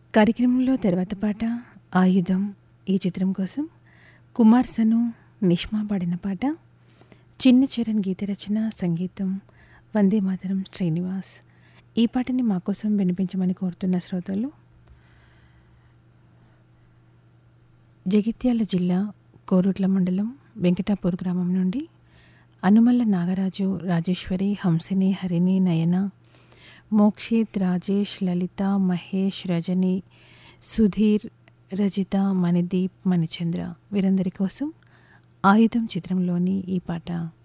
కార్యక్రమంలో తర్వాత పాట ఆయుధం ఈ చిత్రం కోసం కుమార్ సను నిష్మా పాడిన పాట చిన్న చరణ్ గీత రచన సంగీతం వందే మాతరం శ్రీనివాస్ ఈ పాటని మా కోసం వినిపించమని కోరుతున్న శ్రోతలు జగిత్యాల జిల్లా కోరుట్ల మండలం వెంకటాపూర్ గ్రామం నుండి అనుమల్ల నాగరాజు రాజేశ్వరి హంసిని హరిణి నయన మోక్షిత్ రాజేష్ లలిత మహేష్ రజని సుధీర్ రజిత మణిదీప్ మణిచంద్ర వీరందరి కోసం ఆయుధం చిత్రంలోని ఈ పాట